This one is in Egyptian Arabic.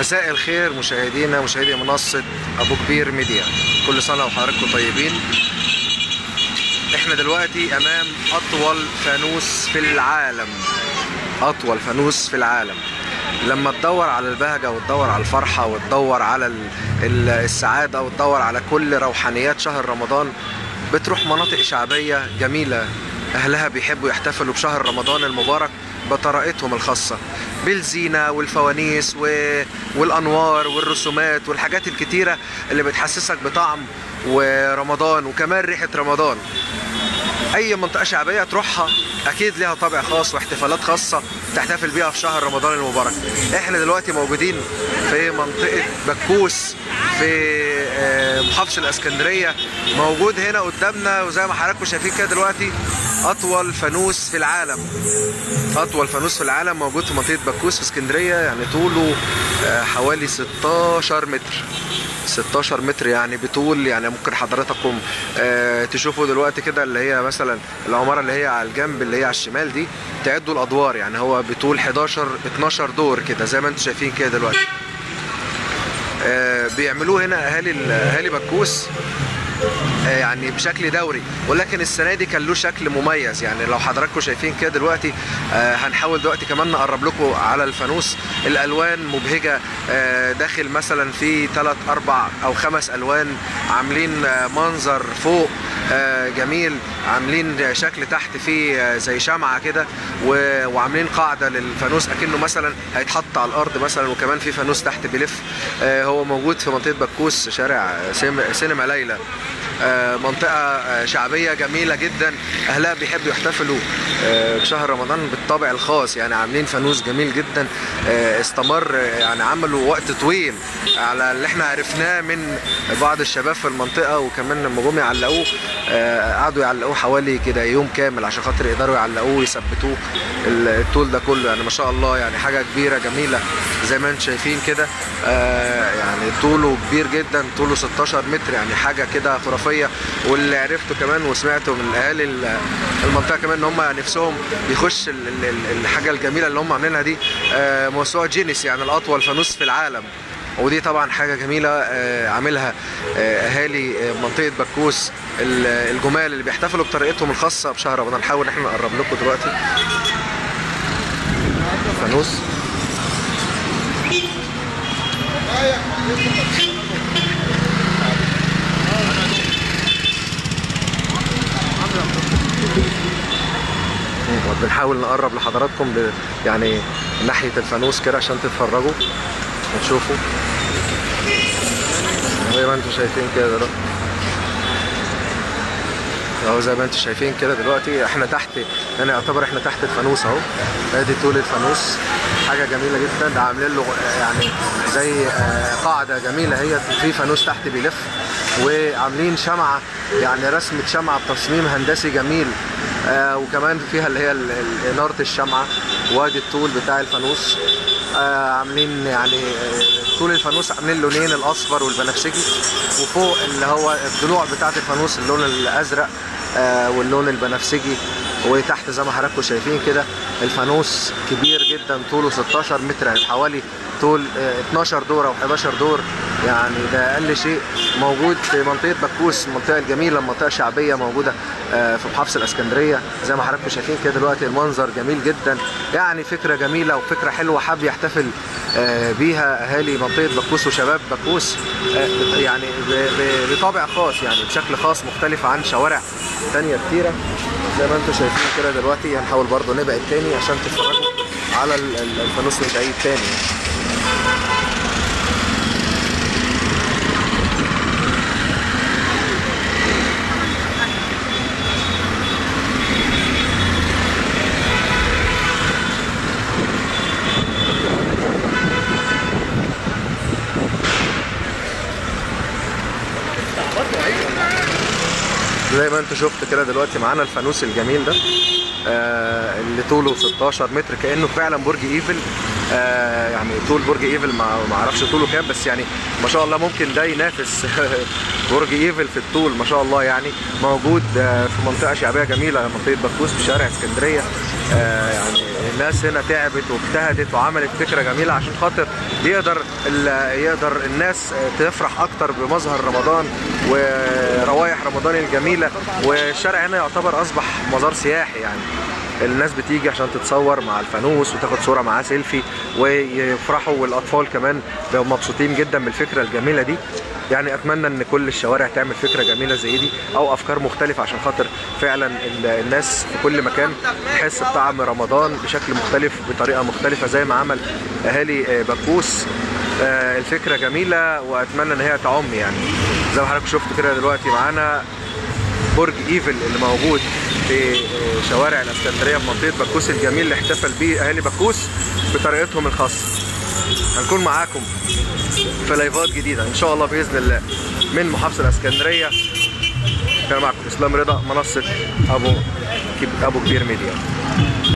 مساء الخير مشاهدينا مشاهدي منصة أبو كبير ميديا كل سنة وحضراتكم طيبين احنا دلوقتي أمام أطول فانوس في العالم أطول فانوس في العالم لما تدور على البهجة وتدور على الفرحة وتدور على ال- ال- السعادة وتدور على كل روحانيات شهر رمضان بتروح مناطق شعبية جميلة أهلها بيحبوا يحتفلوا بشهر رمضان المبارك بطريقتهم الخاصة بالزينة والفوانيس و... والأنوار والرسومات والحاجات الكتيرة اللي بتحسسك بطعم ورمضان وكمان ريحة رمضان اي منطقه شعبيه تروحها اكيد ليها طابع خاص واحتفالات خاصه تحتفل بيها في شهر رمضان المبارك احنا دلوقتي موجودين في منطقه بكوس في آه، محافظه الاسكندريه موجود هنا قدامنا وزي ما حضراتكم شايفين كده دلوقتي اطول فانوس في العالم اطول فانوس في العالم موجود في منطقه بكوس في اسكندريه يعني طوله آه، حوالي 16 متر 16 متر يعني بطول يعني ممكن حضراتكم آه، تشوفوا دلوقتي كده اللي هي مثلا العماره اللي هي على الجنب اللي هي على الشمال دي تعدوا الادوار يعني هو بطول 11 12 دور كده زي ما انتم شايفين كده دلوقتي آه، بيعملوه هنا اهالي ال- اهالي بكوس آه، يعني بشكل دوري ولكن السنه دي كان له شكل مميز يعني لو حضراتكم شايفين كده دلوقتي آه، هنحاول دلوقتي كمان نقرب لكم على الفانوس الالوان مبهجه آه، داخل مثلا في ثلاث اربع او خمس الوان عاملين آه، منظر فوق آه، جميل عاملين شكل تحت فيه آه، زي شمعه كده و- وعاملين قاعده للفانوس اكنه مثلا هيتحط على الارض مثلا وكمان في فانوس تحت بيلف آه، هو موجود في منطقه بكوس شارع سيم- سينما ليلى آه، منطقة آه، شعبية جميلة جدا أهلها بيحبوا يحتفلوا آه، بشهر رمضان بالطابع الخاص يعني عاملين فانوس جميل جدا آه، استمر آه، يعني عملوا وقت طويل على اللي احنا عرفناه من بعض الشباب في المنطقة وكمان لما جم يعلقوه آه، قعدوا يعلقوه حوالي كده يوم كامل عشان خاطر يقدروا يعلقوه ويثبتوه ال- الطول ده كله يعني ما شاء الله يعني حاجة كبيرة جميلة زي ما انتم شايفين كده آه، يعني طوله كبير جدا طوله 16 متر يعني حاجة كده خرافية واللي عرفته كمان وسمعته من اهالي ال- المنطقة كمان ان هم نفسهم يخش ال- ال- ال- الحاجة الجميلة اللي هم عاملينها دي آه، موسوعة جينيس يعني الأطول فانوس في العالم ودي طبعا حاجة جميلة آه، عاملها آه، أهالي آه، منطقة بكوس ال- الجمال اللي بيحتفلوا بطريقتهم الخاصة بشهر رمضان نحاول إن احنا نقرب لكم دلوقتي فانوس بنحاول نقرب لحضراتكم ل... يعني ناحية الفانوس كده عشان تتفرجوا وتشوفوا زي ما انتم شايفين كده دلوقتي اهو زي ما انتم شايفين كده دلوقتي احنا تحت يعني يعتبر احنا تحت الفانوس اهو ادي طول الفانوس حاجه جميله جدا ده عاملين له آه، يعني زي آه، قاعده جميله هي في فانوس تحت بيلف وعاملين شمعه يعني رسمه شمعه بتصميم هندسي جميل آه وكمان فيها اللي هي ال- ال- اناره الشمعه وادي الطول بتاع الفانوس آه عاملين يعني آه، طول الفانوس عاملين لونين الاصفر والبنفسجي وفوق اللي هو الضلوع بتاعه الفانوس اللون الازرق آه واللون البنفسجي وتحت زي ما حضراتكم شايفين كده الفانوس كبير جدا طوله 16 متر يعني حوالي طول آه، 12 دور او 11 دور يعني ده اقل شيء موجود في منطقه بكوس المنطقه الجميله المنطقه الشعبيه موجوده آه، في محافظه الاسكندريه زي ما حضراتكم شايفين كده دلوقتي المنظر جميل جدا يعني فكره جميله وفكره حلوه حاب يحتفل آه، بيها اهالي منطقه بكوس وشباب بكوس آه، يعني ب- ب- بطابع خاص يعني بشكل خاص مختلف عن شوارع تانية كتيره زي ما انتم شايفين كده دلوقتي هنحاول برضو نبعد تاني عشان تتفرجوا على ال- ال- الفانوس من بعيد تاني زي ما انتوا شفت كده دلوقتي معانا الفانوس الجميل ده آه اللي طوله 16 متر كانه فعلا برج ايفل آه يعني طول برج ايفل ما ما اعرفش طوله كام بس يعني ما شاء الله ممكن ده ينافس برج ايفل في الطول ما شاء الله يعني موجود آه في منطقه شعبيه جميله منطقه بكوس في شارع اسكندريه آه يعني الناس هنا تعبت واجتهدت وعملت فكره جميله عشان خاطر يقدر ال- يقدر الناس تفرح اكتر بمظهر رمضان وروايح رمضان الجميله والشارع هنا يعتبر اصبح مزار سياحي يعني الناس بتيجي عشان تتصور مع الفانوس وتاخد صوره معاه سيلفي ويفرحوا والاطفال كمان بيبقوا مبسوطين جدا بالفكره الجميله دي يعني اتمنى ان كل الشوارع تعمل فكره جميله زي دي او افكار مختلفه عشان خاطر فعلا ال- الناس في كل مكان تحس بطعم رمضان بشكل مختلف بطريقه مختلفه زي ما عمل اهالي آه، بكوس آه، الفكره جميله واتمنى ان هي تعم يعني زي ما حضرتك شفت كده دلوقتي معانا برج ايفل اللي موجود في شوارع الاسكندريه في منطقه بكوس الجميل اللي احتفل بيه اهالي بكوس بطريقتهم الخاصه هنكون معاكم في لايفات جديده ان شاء الله باذن الله من محافظه الاسكندريه كان معكم اسلام رضا منصه ابو ابو كبير ميديا